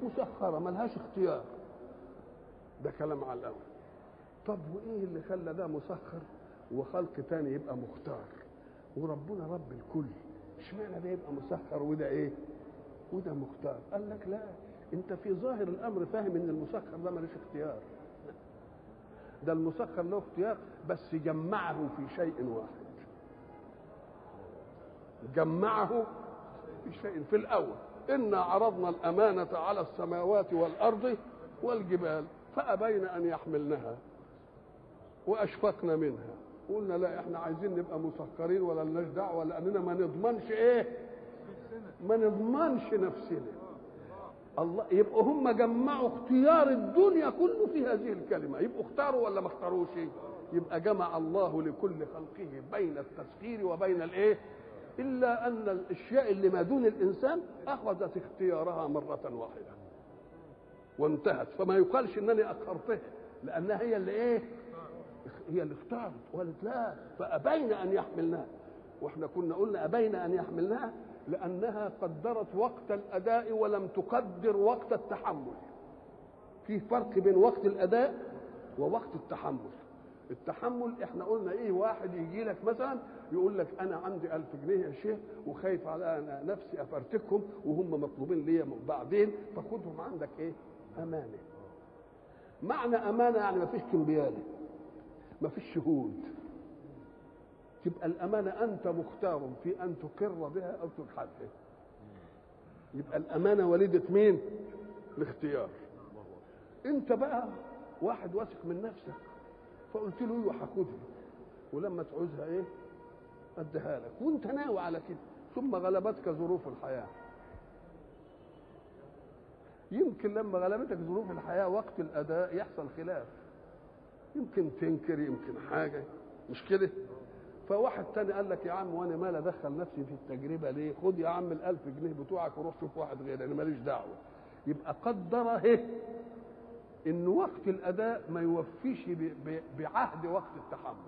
مسخره ملهاش اختيار ده كلام على الاول طب وايه اللي خلى ده مسخر وخلق تاني يبقى مختار وربنا رب الكل اشمعنى ده يبقى مسخر وده ايه وده مختار قال لك لا انت في ظاهر الامر فاهم ان المسخر ده ملوش اختيار ده المسخر له اختيار بس جمعه في شيء واحد جمعه في شيء في الاول انا عرضنا الامانه على السماوات والارض والجبال فابين ان يحملنها واشفقنا منها قلنا لا احنا عايزين نبقى مسخرين ولا لناش دعوه لاننا ما نضمنش ايه ما نضمنش نفسنا الله يبقوا هم جمعوا اختيار الدنيا كله في هذه الكلمه يبقوا اختاروا ولا ما اختاروش يبقى جمع الله لكل خلقه بين التسخير وبين الايه الا ان الاشياء اللي ما دون الانسان اخذت اختيارها مره واحده وانتهت فما يقالش انني اخرتها لانها هي اللي ايه هي اللي اختارت وقالت لا فابين ان يحملناها واحنا كنا قلنا ابين ان يحملناها لانها قدرت وقت الاداء ولم تقدر وقت التحمل في فرق بين وقت الاداء ووقت التحمل التحمل احنا قلنا ايه واحد يجي لك مثلا يقول لك انا عندي ألف جنيه يا شيخ وخايف على أنا نفسي افرتكهم وهم مطلوبين ليا بعدين فخدهم عندك ايه امانه معنى امانه يعني ما فيش كمبياله ما فيش شهود تبقى الامانه انت مختار في ان تقر بها او تجحدها يبقى الامانه وليده مين الاختيار انت بقى واحد واثق من نفسك فقلت له ايوه هاخدها ولما تعوزها ايه اديها لك وانت ناوي على كده ثم غلبتك ظروف الحياه يمكن لما غلبتك ظروف الحياه وقت الاداء يحصل خلاف يمكن تنكر يمكن حاجه مش كده فواحد تاني قال لك يا عم وانا مال ادخل نفسي في التجربه ليه خد يا عم الألف جنيه بتوعك وروح شوف واحد غيري انا ماليش دعوه يبقى قدر اهي ان وقت الاداء ما يوفيش بعهد وقت التحمل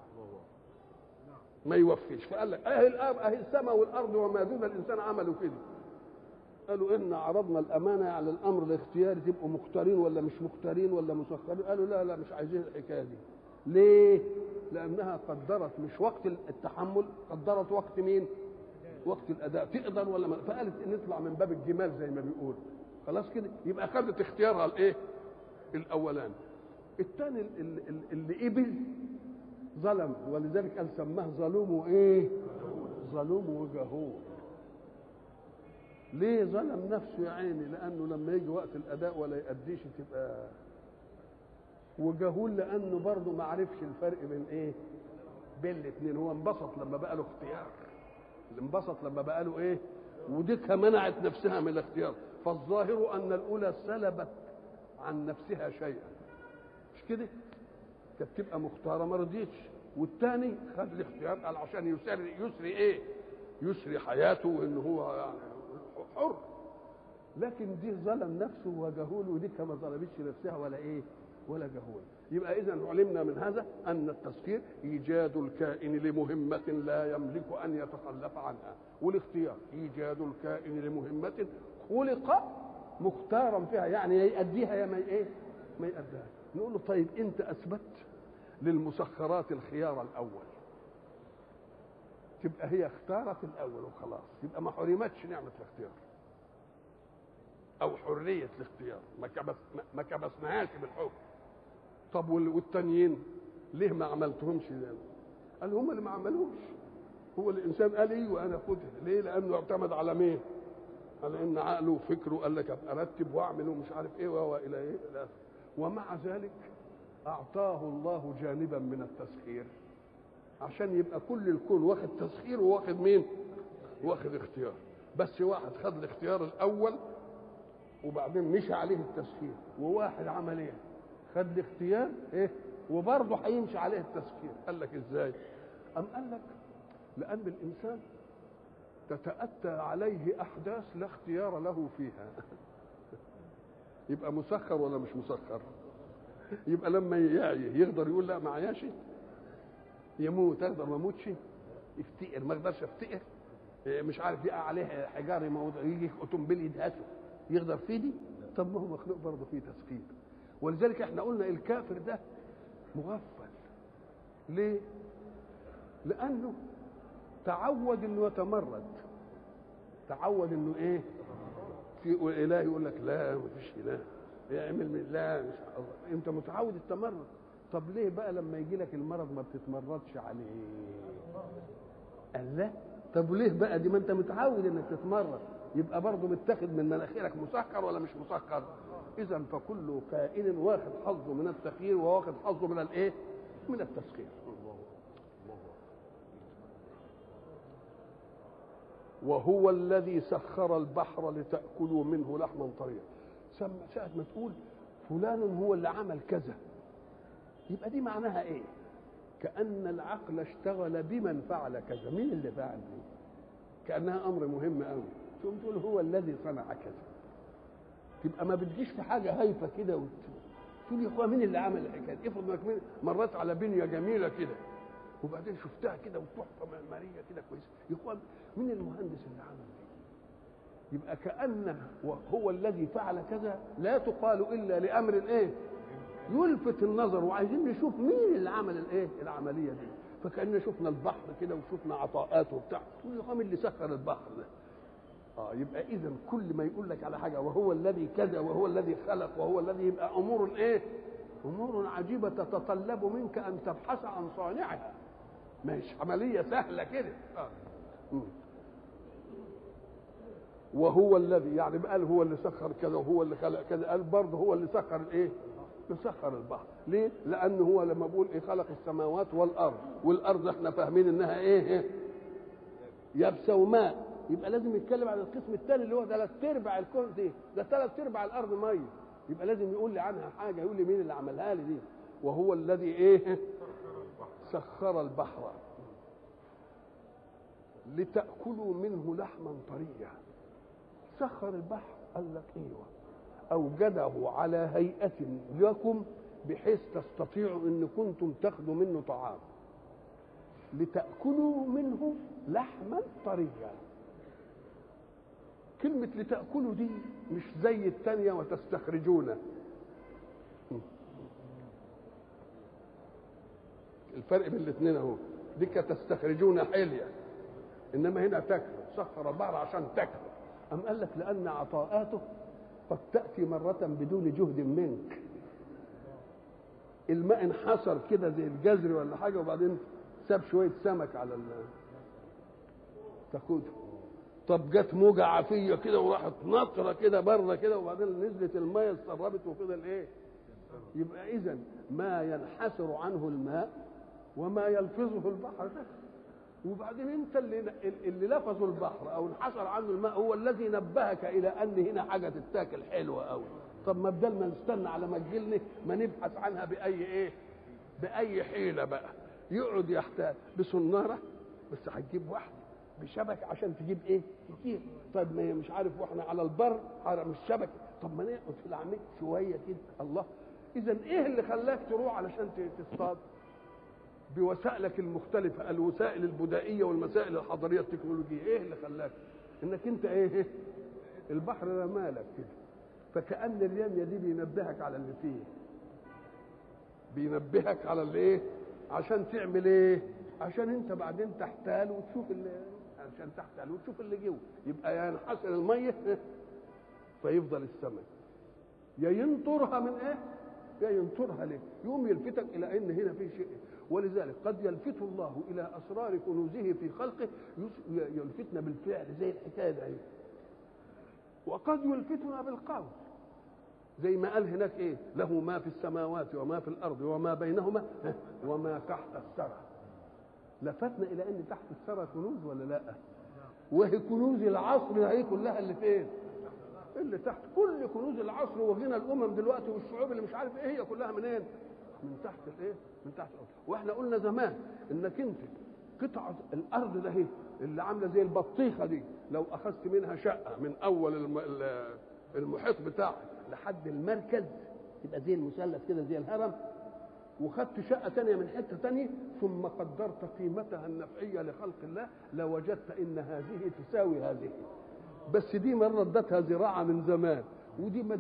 ما يوفيش فقال لك اهي الارض اهي السماء والارض وما دون الانسان عملوا كده قالوا ان عرضنا الامانه على الامر الاختياري تبقوا مختارين ولا مش مختارين ولا مسخرين قالوا لا لا مش عايزين الحكايه دي ليه لانها قدرت مش وقت التحمل قدرت وقت مين وقت الاداء تقدر ولا ما فقالت نطلع من باب الجمال زي ما بيقول خلاص كده يبقى خدت اختيارها الايه الاولاني الثاني اللي قبل ظلم ولذلك قال سماه ظلوم وايه ظلوم وجهول ليه ظلم نفسه يا عيني لانه لما يجي وقت الاداء ولا يأديش تبقى وجهول لانه برضه ما عرفش الفرق بين ايه بين الاثنين هو انبسط لما بقى له اختيار انبسط لما بقى له ايه وديكها منعت نفسها من الاختيار فالظاهر ان الاولى سلبت عن نفسها شيئا مش كده كانت تبقى مختاره ما رضيتش والثاني خد الاختيار قال عشان يسري يسري ايه يسري حياته وان هو يعني حر لكن دي ظلم نفسه وجهول ودي ما ظلمتش نفسها ولا ايه ولا جهول يبقى اذا علمنا من هذا ان التسخير ايجاد الكائن لمهمه لا يملك ان يتخلف عنها والاختيار ايجاد الكائن لمهمه خلق مختارا فيها يعني يأديها يا ما ايه ما يأديها نقول له طيب انت اثبت للمسخرات الخيار الاول تبقى هي اختارت الاول وخلاص يبقى ما حرمتش نعمه الاختيار او حريه الاختيار ما كبس ما كبسناهاش بالحكم طب والتانيين ليه ما عملتهمش ده قال هم اللي ما عملوش هو الانسان قال ايوه انا خدها ليه لانه اعتمد على مين على ان عقله وفكره قال لك ابقى ارتب واعمل ومش عارف ايه والى ايه الى ومع ذلك اعطاه الله جانبا من التسخير عشان يبقى كل الكون واخد تسخير وواخد مين واخد اختيار بس واحد خد الاختيار الاول وبعدين مشى عليه التسخير وواحد عمل ايه خد الاختيار ايه وبرضه هيمشي عليه التسخير قال لك ازاي ام قال لك لان الانسان تتاتى عليه احداث لا اختيار له فيها يبقى مسخر ولا مش مسخر يبقى لما يعي يقدر يقول لا معياش يموت اقدر ما اموتش يفتقر ما اقدرش افتقر مش عارف يقع عليه حجار يموت يجي اوتومبيل يدهسه يقدر في دي طب ما هو مخلوق برضه فيه تسخير ولذلك احنا قلنا الكافر ده مغفل ليه لانه تعود انه يتمرد تعود انه ايه في اله يقول لك لا ما فيش اله يعمل من لا مش الله انت متعود التمرد طب ليه بقى لما يجي لك المرض ما بتتمردش عليه قال لا طب ليه بقى دي ما انت متعود انك تتمرد يبقى برضه متاخد من مناخيرك مسكر ولا مش مسكر اذا فكل كائن واخد حظه من التخيير وواخد حظه من الايه من التسخير وهو الذي سخر البحر لتأكلوا منه لحما طريا ساعة ما تقول فلان هو اللي عمل كذا يبقى دي معناها ايه كأن العقل اشتغل بمن فعل كذا مين اللي فعل دي كأنها أمر مهم قوي تقوم تقول هو الذي صنع كذا تبقى ما بتجيش في حاجة هايفة كده وت... تقول يا اخويا مين اللي عمل الحكايه دي؟ افرض انك مريت على بنيه جميله كده وبعدين شفتها كده وتحفه معماريه كده كويسه يا اخوان مين المهندس اللي عمل دي يبقى كأن هو الذي فعل كذا لا تقال إلا لأمر إيه يلفت النظر وعايزين نشوف مين اللي عمل الإيه العملية دي فكأننا شفنا البحر كده وشفنا عطاءاته وبتاع تقول يا مين اللي سخر البحر ده اه يبقى اذا كل ما يقول لك على حاجه وهو الذي كذا وهو الذي خلق وهو الذي يبقى امور ايه امور عجيبه تتطلب منك ان تبحث عن صانعها مش عمليه سهله كده آه. وهو الذي يعني قال هو اللي سخر كذا وهو اللي خلق كذا قال برضه هو اللي سخر الايه سخر البحر ليه لانه هو لما بقول ايه خلق السماوات والارض والارض احنا فاهمين انها ايه يابسه وماء يبقى لازم يتكلم عن القسم الثاني اللي هو ثلاث ارباع الكون دي ده ثلاث ارباع الارض ميه يبقى لازم يقول لي عنها حاجه يقول لي مين اللي عملها لي دي وهو الذي ايه سخر البحر لتاكلوا منه لحما طريا سخر البحر قال لك ايوه اوجده على هيئه لكم بحيث تستطيعوا ان كنتم تاخذوا منه طعام لتاكلوا منه لحما طريا كلمة لتأكلوا دي مش زي الثانية وتستخرجونه الفرق بين الاثنين اهو دي تستخرجون حلية انما هنا تاكلوا سخر البحر عشان تاكلوا أم قال لك لأن عطاءاته قد تأتي مرة بدون جهد منك الماء انحصر كده زي الجزر ولا حاجة وبعدين ساب شوية سمك على ال تاخده طب جت موجة عافية كده وراحت نطرة كده بره كده وبعدين نزلت المية اتسربت وفضل ايه؟ يبقى إذا ما ينحسر عنه الماء وما يلفظه البحر ده وبعدين انت اللي اللي لفظوا البحر او انحسر عنه الماء هو الذي نبهك الى ان هنا حاجه تتاكل حلوه قوي طب ما بدل ما نستنى على ما تجيلنا ما نبحث عنها باي ايه باي حيله بقى يقعد يحتاج بصناره بس هتجيب واحده بشبكه عشان تجيب ايه كتير طب ما هي مش عارف واحنا على البر مش شبكه طب ما نقعد في العميق شويه كده الله اذا ايه اللي خلاك تروح علشان تصطاد بوسائلك المختلفة الوسائل البدائية والمسائل الحضارية التكنولوجية ايه اللي خلاك انك انت ايه البحر رمالك كده فكأن اليمية دي بينبهك على اللي فيه بينبهك على اللي ايه عشان تعمل ايه عشان انت بعدين تحتال وتشوف اللي عشان تحتال وتشوف اللي جوه يبقى ينحسر المية فيفضل السمك يا ينطرها من ايه يا ينطرها ليه يقوم يلفتك الى ان هنا في شيء ولذلك قد يلفت الله الى اسرار كنوزه في خلقه يلفتنا بالفعل زي الحكايه دي وقد يلفتنا بالقول زي ما قال هناك ايه له ما في السماوات وما في الارض وما بينهما وما تحت الثرى لفتنا الى ان تحت الثرى كنوز ولا لا وهي كنوز العصر هي كلها اللي فين اللي تحت كل كنوز العصر وغنى الامم دلوقتي والشعوب اللي مش عارف ايه هي كلها منين إيه؟ من تحت الايه من تحت الارض واحنا قلنا زمان انك انت قطعه الارض ده هي اللي عامله زي البطيخه دي لو اخذت منها شقه من اول المحيط بتاعك لحد المركز يبقى زي المثلث كده زي الهرم وخدت شقه ثانيه من حته ثانيه ثم قدرت قيمتها النفعيه لخلق الله لوجدت ان هذه تساوي هذه بس دي مره ادتها زراعه من زمان ودي